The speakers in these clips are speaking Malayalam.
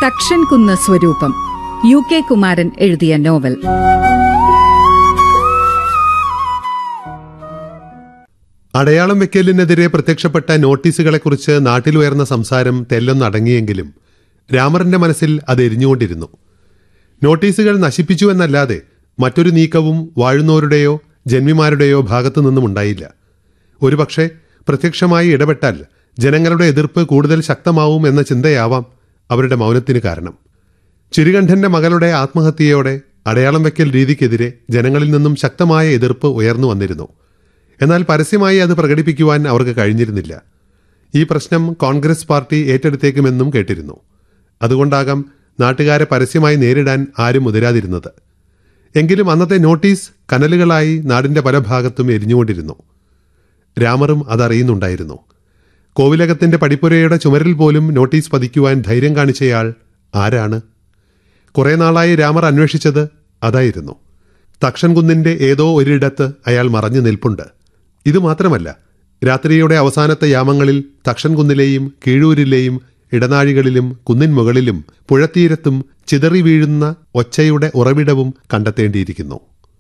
തക്ഷൻ കുന്ന് സ്വരൂപം യു കെ കുമാരൻ എഴുതിയ നോവൽ അടയാളം വെക്കലിനെതിരെ പ്രത്യക്ഷപ്പെട്ട നോട്ടീസുകളെക്കുറിച്ച് നാട്ടിലുയർന്ന സംസാരം തെല്ലൊന്നടങ്ങിയെങ്കിലും രാമറിന്റെ മനസ്സിൽ അത് എരിഞ്ഞുകൊണ്ടിരുന്നു നോട്ടീസുകൾ നശിപ്പിച്ചു എന്നല്ലാതെ മറ്റൊരു നീക്കവും വാഴുന്നവരുടെയോ ജന്മിമാരുടെയോ ഭാഗത്തു നിന്നും ഉണ്ടായില്ല ഒരുപക്ഷെ പ്രത്യക്ഷമായി ഇടപെട്ടാൽ ജനങ്ങളുടെ എതിർപ്പ് കൂടുതൽ ശക്തമാവും എന്ന ചിന്തയാവാം അവരുടെ മൗനത്തിന് കാരണം ചിരുകണ്ഠന്റെ മകളുടെ ആത്മഹത്യയോടെ അടയാളം വെക്കൽ രീതിക്കെതിരെ ജനങ്ങളിൽ നിന്നും ശക്തമായ എതിർപ്പ് ഉയർന്നു വന്നിരുന്നു എന്നാൽ പരസ്യമായി അത് പ്രകടിപ്പിക്കുവാൻ അവർക്ക് കഴിഞ്ഞിരുന്നില്ല ഈ പ്രശ്നം കോൺഗ്രസ് പാർട്ടി ഏറ്റെടുത്തേക്കുമെന്നും കേട്ടിരുന്നു അതുകൊണ്ടാകാം നാട്ടുകാരെ പരസ്യമായി നേരിടാൻ ആരും മുതിരാതിരുന്നത് എങ്കിലും അന്നത്തെ നോട്ടീസ് കനലുകളായി നാടിന്റെ പല ഭാഗത്തും എരിഞ്ഞുകൊണ്ടിരുന്നു രാമറും അതറിയുന്നുണ്ടായിരുന്നു കോവിലകത്തിന്റെ പടിപ്പുരയുടെ ചുമരിൽ പോലും നോട്ടീസ് പതിക്കുവാൻ ധൈര്യം കാണിച്ചയാൾ ആരാണ് കുറെ നാളായി രാമർ അന്വേഷിച്ചത് അതായിരുന്നു തക്ഷൻകുന്നിന്റെ ഏതോ ഒരിടത്ത് അയാൾ മറഞ്ഞു നിൽപ്പുണ്ട് ഇത് മാത്രമല്ല രാത്രിയുടെ അവസാനത്തെ യാമങ്ങളിൽ തക്ഷൻകുന്നിലെയും കീഴൂരിലെയും ഇടനാഴികളിലും കുന്നിൻ മുകളിലും പുഴത്തീരത്തും ചിതറി വീഴുന്ന ഒച്ചയുടെ ഉറവിടവും കണ്ടെത്തേണ്ടിയിരിക്കുന്നു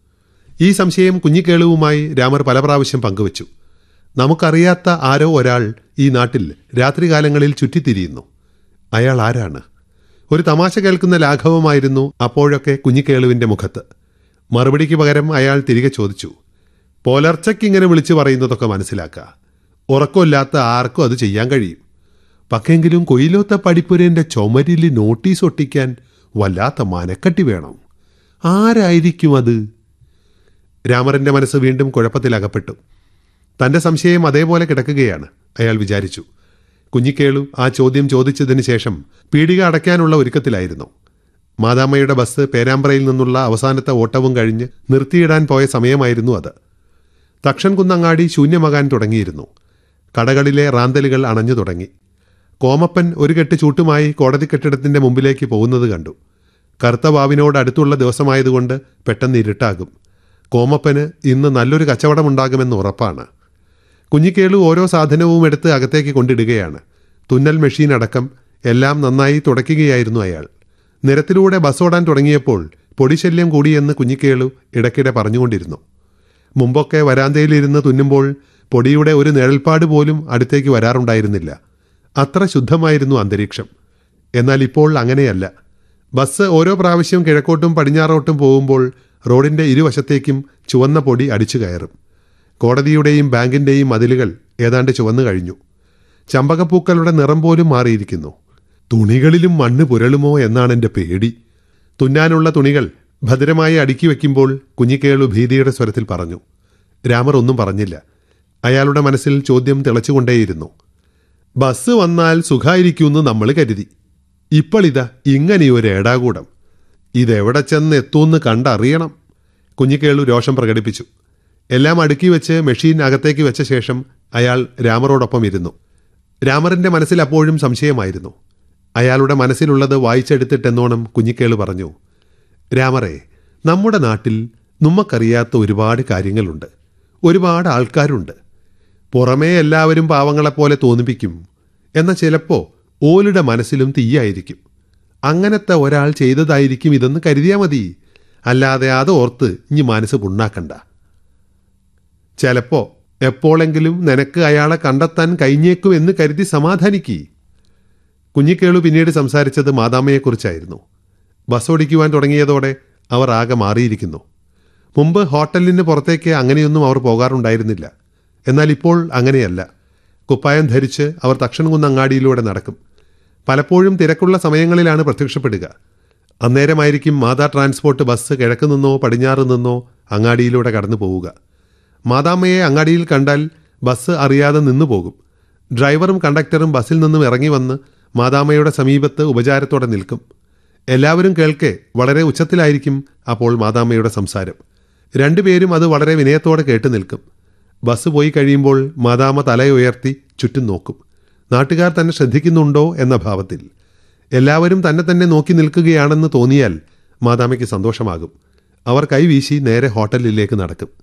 ഈ സംശയം കുഞ്ഞിക്കേളുവുമായി രാമർ പല പ്രാവശ്യം പങ്കുവച്ചു നമുക്കറിയാത്ത ആരോ ഒരാൾ ഈ നാട്ടിൽ രാത്രികാലങ്ങളിൽ ചുറ്റിത്തിരിയുന്നു അയാൾ ആരാണ് ഒരു തമാശ കേൾക്കുന്ന ലാഘവമായിരുന്നു അപ്പോഴൊക്കെ കുഞ്ഞിക്കേളുവിന്റെ മുഖത്ത് മറുപടിക്ക് പകരം അയാൾ തിരികെ ചോദിച്ചു പോലർച്ചയ്ക്കിങ്ങനെ വിളിച്ചു പറയുന്നതൊക്കെ മനസ്സിലാക്കുക ഉറക്കമില്ലാത്ത ആർക്കും അത് ചെയ്യാൻ കഴിയും പക്ഷെങ്കിലും കൊയിലോത്ത പടിപ്പുരേന്റെ ചുമരിൽ നോട്ടീസ് ഒട്ടിക്കാൻ വല്ലാത്ത മനക്കട്ടി വേണം ആരായിരിക്കും അത് രാമറിന്റെ മനസ്സ് വീണ്ടും കുഴപ്പത്തിലകപ്പെട്ടു തന്റെ സംശയം അതേപോലെ കിടക്കുകയാണ് അയാൾ വിചാരിച്ചു കുഞ്ഞിക്കേളു ആ ചോദ്യം ചോദിച്ചതിന് ശേഷം പീടിക അടയ്ക്കാനുള്ള ഒരുക്കത്തിലായിരുന്നു മാതാമ്മയുടെ ബസ് പേരാമ്പ്രയിൽ നിന്നുള്ള അവസാനത്തെ ഓട്ടവും കഴിഞ്ഞ് നിർത്തിയിടാൻ പോയ സമയമായിരുന്നു അത് തക്ഷൻകുന്നങ്ങാടി ശൂന്യമാകാൻ തുടങ്ങിയിരുന്നു കടകളിലെ റാന്തലുകൾ അണഞ്ഞു തുടങ്ങി കോമപ്പൻ ഒരു കെട്ട് ചൂട്ടുമായി കോടതി കെട്ടിടത്തിന്റെ മുമ്പിലേക്ക് പോകുന്നത് കണ്ടു കറുത്ത വാവിനോട് അടുത്തുള്ള ദിവസമായതുകൊണ്ട് പെട്ടെന്ന് ഇരുട്ടാകും കോമപ്പന് ഇന്ന് നല്ലൊരു കച്ചവടമുണ്ടാകുമെന്ന് ഉറപ്പാണ് കുഞ്ഞിക്കേളു ഓരോ സാധനവും എടുത്ത് അകത്തേക്ക് കൊണ്ടിടുകയാണ് തുന്നൽ മെഷീൻ അടക്കം എല്ലാം നന്നായി തുടയ്ക്കുകയായിരുന്നു അയാൾ നിരത്തിലൂടെ ബസ് ഓടാൻ തുടങ്ങിയപ്പോൾ പൊടിശല്യം കൂടിയെന്ന് കുഞ്ഞിക്കേളു ഇടയ്ക്കിടെ പറഞ്ഞുകൊണ്ടിരുന്നു മുമ്പൊക്കെ വരാന്തയിലിരുന്ന് തുന്നുമ്പോൾ പൊടിയുടെ ഒരു നിഴൽപ്പാട് പോലും അടുത്തേക്ക് വരാറുണ്ടായിരുന്നില്ല അത്ര ശുദ്ധമായിരുന്നു അന്തരീക്ഷം എന്നാൽ ഇപ്പോൾ അങ്ങനെയല്ല ബസ് ഓരോ പ്രാവശ്യം കിഴക്കോട്ടും പടിഞ്ഞാറോട്ടും പോകുമ്പോൾ റോഡിന്റെ ഇരുവശത്തേക്കും ചുവന്ന പൊടി അടിച്ചു കയറും കോടതിയുടെയും ബാങ്കിന്റെയും മതിലുകൾ ഏതാണ്ട് ചുവന്നു കഴിഞ്ഞു ചമ്പകപ്പൂക്കളുടെ നിറം പോലും മാറിയിരിക്കുന്നു തുണികളിലും മണ്ണ് പുരളുമോ എന്നാണ് എൻ്റെ പേടി തുന്നാനുള്ള തുണികൾ ഭദ്രമായി അടുക്കി വെക്കുമ്പോൾ കുഞ്ഞിക്കേളു ഭീതിയുടെ സ്വരത്തിൽ പറഞ്ഞു രാമർ ഒന്നും പറഞ്ഞില്ല അയാളുടെ മനസ്സിൽ ചോദ്യം തിളച്ചുകൊണ്ടേയിരുന്നു ബസ് വന്നാൽ സുഖായിരിക്കുമെന്ന് നമ്മൾ കരുതി ഇപ്പോൾ ഇതാ ഇങ്ങനെയൊരു ഏടാകൂടം ഇതെവിടെ ചെന്ന് എത്തൂന്ന് കണ്ടറിയണം കുഞ്ഞിക്കേളു രോഷം പ്രകടിപ്പിച്ചു എല്ലാം അടുക്കി വെച്ച് മെഷീൻ അകത്തേക്ക് വെച്ച ശേഷം അയാൾ രാമറോടൊപ്പം ഇരുന്നു രാമറിന്റെ മനസ്സിൽ അപ്പോഴും സംശയമായിരുന്നു അയാളുടെ മനസ്സിലുള്ളത് വായിച്ചെടുത്തിട്ടെന്നോണം കുഞ്ഞിക്കേളു പറഞ്ഞു രാമറെ നമ്മുടെ നാട്ടിൽ നമ്മക്കറിയാത്ത ഒരുപാട് കാര്യങ്ങളുണ്ട് ഒരുപാട് ആൾക്കാരുണ്ട് പുറമേ എല്ലാവരും പാവങ്ങളെപ്പോലെ തോന്നിപ്പിക്കും എന്നാൽ ചിലപ്പോ ഓലുടെ മനസ്സിലും തീയായിരിക്കും അങ്ങനത്തെ ഒരാൾ ചെയ്തതായിരിക്കും ഇതെന്ന് കരുതിയാൽ മതി അല്ലാതെ അത് ഓർത്ത് ഇനി മനസ്സ് പുണ്ണാക്കണ്ട ചിലപ്പോ എപ്പോഴെങ്കിലും നിനക്ക് അയാളെ കണ്ടെത്താൻ കഴിഞ്ഞേക്കും എന്ന് കരുതി സമാധാനിക്കേ കുഞ്ഞിക്കേളു പിന്നീട് സംസാരിച്ചത് മാതാമ്മയെക്കുറിച്ചായിരുന്നു ബസ് ഓടിക്കുവാൻ തുടങ്ങിയതോടെ അവർ ആകെ മാറിയിരിക്കുന്നു മുമ്പ് ഹോട്ടലിന് പുറത്തേക്ക് അങ്ങനെയൊന്നും അവർ പോകാറുണ്ടായിരുന്നില്ല എന്നാൽ ഇപ്പോൾ അങ്ങനെയല്ല കുപ്പായം ധരിച്ച് അവർ തക്ഷൻകുന്ന് അങ്ങാടിയിലൂടെ നടക്കും പലപ്പോഴും തിരക്കുള്ള സമയങ്ങളിലാണ് പ്രത്യക്ഷപ്പെടുക അന്നേരമായിരിക്കും മാതാ ട്രാൻസ്പോർട്ട് ബസ് കിഴക്ക് നിന്നോ പടിഞ്ഞാറ് നിന്നോ അങ്ങാടിയിലൂടെ കടന്നു പോവുക മാതാമ്മയെ അങ്ങാടിയിൽ കണ്ടാൽ ബസ് അറിയാതെ നിന്നു പോകും ഡ്രൈവറും കണ്ടക്ടറും ബസ്സിൽ നിന്നും ഇറങ്ങി വന്ന് മാതാമ്മയുടെ സമീപത്ത് ഉപചാരത്തോടെ നിൽക്കും എല്ലാവരും കേൾക്കെ വളരെ ഉച്ചത്തിലായിരിക്കും അപ്പോൾ മാതാമ്മയുടെ സംസാരം രണ്ടുപേരും അത് വളരെ വിനയത്തോടെ കേട്ടു നിൽക്കും ബസ് പോയി കഴിയുമ്പോൾ മാതാമ്മ തലയുയർത്തി ചുറ്റും നോക്കും നാട്ടുകാർ തന്നെ ശ്രദ്ധിക്കുന്നുണ്ടോ എന്ന ഭാവത്തിൽ എല്ലാവരും തന്നെ തന്നെ നോക്കി നിൽക്കുകയാണെന്ന് തോന്നിയാൽ മാതാമ്മയ്ക്ക് സന്തോഷമാകും അവർ കൈവീശി നേരെ ഹോട്ടലിലേക്ക് നടക്കും